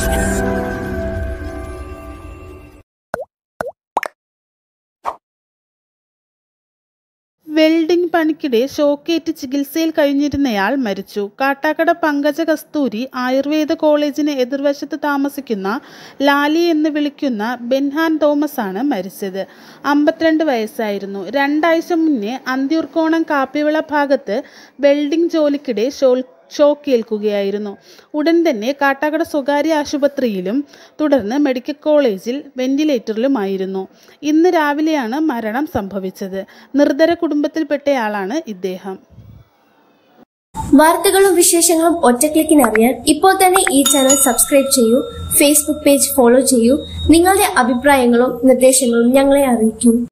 welding പണിക്കിടെ ഷോക്കേറ്റ് ചികിത്സയിൽ കഴിഞ്ഞിരുന്നയാൾ മരിച്ചു കാട്ടാക്കട പങ്കജ കസ്തൂരി ആയുർവേദ കോളേജിന് എതിർവശത്ത് താമസിക്കുന്ന ലാലി എന്ന് വിളിക്കുന്ന ബെൻഹാൻ തോമസ് ആണ് മരിച്ചത് അമ്പത്തിരണ്ട് വയസ്സായിരുന്നു രണ്ടാഴ്ച മുന്നേ അന്തിയൂർക്കോണം കാപ്പിവിള ഭാഗത്ത് വെൽഡിംഗ് ജോലിക്കിടെ ഷോൾ ഷോക്കേൽക്കുകയായിരുന്നു ഉടൻ തന്നെ കാട്ടാക്കട സ്വകാര്യ ആശുപത്രിയിലും തുടർന്ന് മെഡിക്കൽ കോളേജിൽ വെന്റിലേറ്ററിലുമായിരുന്നു ഇന്ന് രാവിലെയാണ് മരണം സംഭവിച്ചത് നിർധര കുടുംബത്തിൽപ്പെട്ടയാളാണ് ഇദ്ദേഹം വാർത്തകളും വിശേഷങ്ങളും ഒറ്റക്ലിക്കിന് അറിയാൻ ഇപ്പോൾ തന്നെ ഈ ചാനൽ സബ്സ്ക്രൈബ് ചെയ്യൂ ഫേസ്ബുക്ക് പേജ് ഫോളോ ചെയ്യൂ നിങ്ങളുടെ അഭിപ്രായങ്ങളും നിർദ്ദേശങ്ങളും ഞങ്ങളെ അറിയിക്കൂ